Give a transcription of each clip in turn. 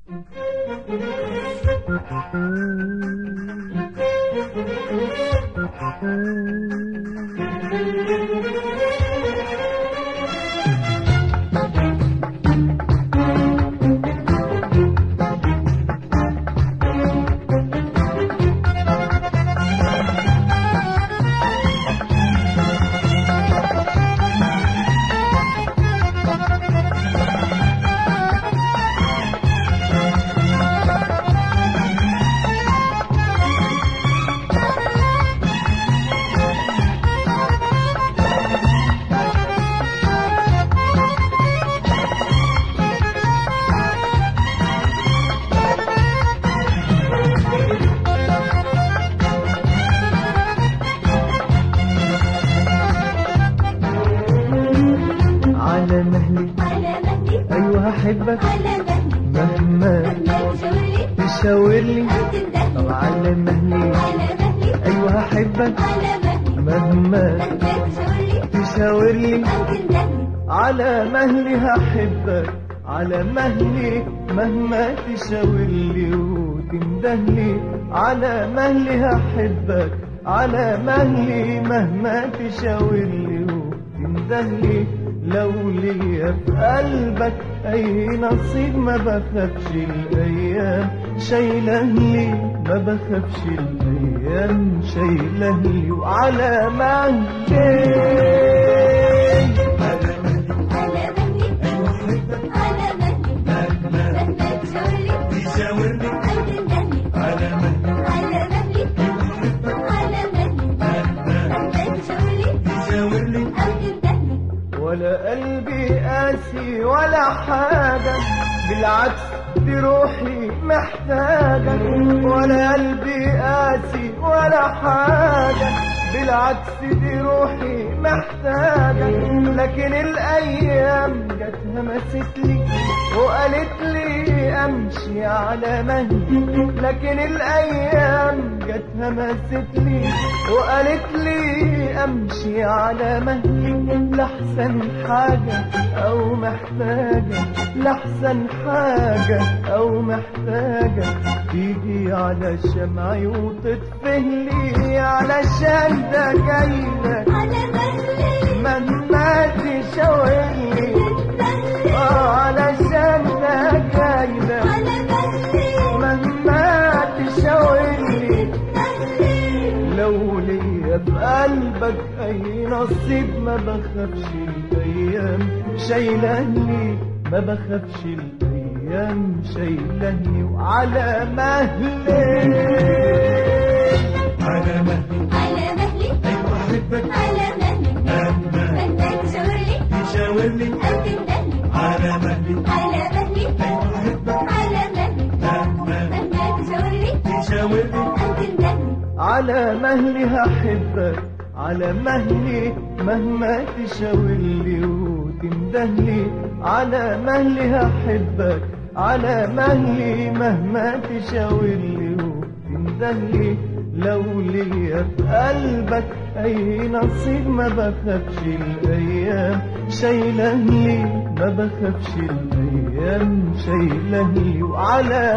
على مهلي على مهلي ايوه هحبك على مهلي مهما مهما تشاورلي تشاور لي أو تندهلي طب على مهلي على مهلي ايوه هحبك على مهلي مهما مهما تشاورلي تشاور لي أو تندهلي على مهلي هحبك على مهلي مهما تشاور لي وتندهلي على مهلي هحبك على مهلي مهما تشاور لي وتندهلي لو ليا في قلبك اي نصيب ما بخافش الايام شايله لي ما بخافش الايام شايله لي وعلى مهلي على مهلي على مهلي مهما تشاورلي أو تندهلي على مهلي على مهلي مهما تشاورلي أو تندهلي ولا قلبي قاسي ولا حاجة بالعكس دي روحي محتاجة ولا قلبي قاسي ولا حاجة بالعكس دي روحي محتاجة لكن الأيام جت همست لي وقالت لي أمشي على مهلي لكن الأيام جت همست لي وقالت لي أمشي على مهلي لحسن حاجة أو محتاجة لحسن حاجة أو محتاجة تيجي على شمعي وتطفهلي علشان ده جايلك على مهلي مهما تشاورلي تندهلي آه علشان ده جايلك على مهلي مهما تشاورلي تندهلي لو ليا في قلبك اي نصيب ما بخافش الايام شايلهني ما بخافش الايام شايلهني وعلى مهلي على مهلي على مهلي أيوة أحبك على مهلي مهما مهما تشاورلي تشاورني أو تندهلي على مهلي على مهلي أيوة أحبك على مهلي مهما مهما تشاورلي تشاورني أو تندهلي على مهلي هحبك على مهلي مهما تشاور لي وتندهلي على مهلي هحبك على مهلي مهما تشاور لي وتندهلي لو ليا في قلبك اي نصيب ما بخافش الايام شايله لي ما بخافش الايام شايله لي وعلى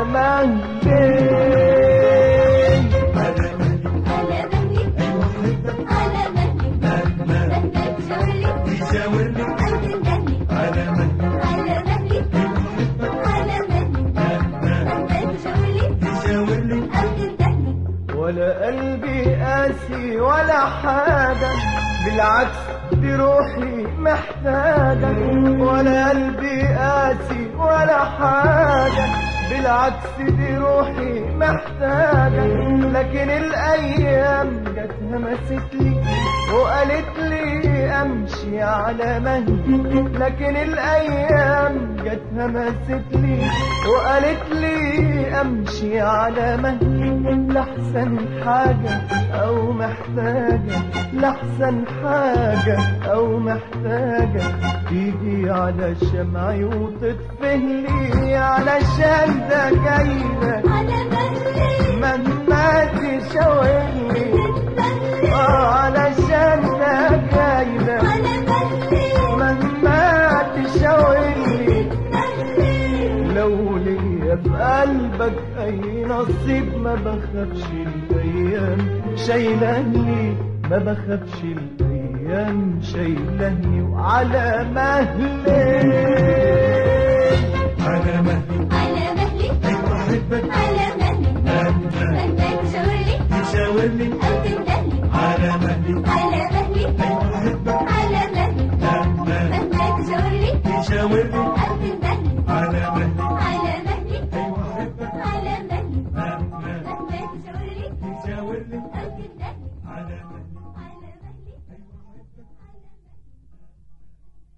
مهلي على مهلي على مهلي أيوة أحبك على مهلي مهما مهما تشاورلي تشاورني أو تندهلي على مهلي على مهلي على مهلي مهما مهما تشاورلي تشاورني أو تندهلي ولا قلبي قاسي ولا حاجة بالعكس دي روحي محتاجة ولا قلبي قاسي ولا حاجة بالعكس دي روحي محتاجة لكن الأيام جت همست لي وقالت لي أمشي على مهلي لكن الأيام جت همست لي وقالت لي أمشي على مهلي لحسن حاجة أو محتاجة لحسن حاجة أو محتاجة تيجي على شمعي وتطفهلي علشان ده جايلك على مهلي مهما تشاورلي تندهلي آه علشان ده جايلك على مهلي مهما تشاورلي تندهلي لو ليا يا في قلبك اي نصيب ما بخافش الايام شايلاني ما بخافش الايام شايلاني وعلى مهلي على مهلي على مهلي أيوة أحبك على مهلي أنت مهما تشاور لي تشاورني أو تندهلي على مهلي على مهلي أيوة أحبك على مهلي أنت مهما تشاور لي تشاورني أو تندهلي على مهلي على مهلي أيوة أحبك على مهلي أنت مهما تشاور لي تشاورني أو تندهلي على مهلي على مهلي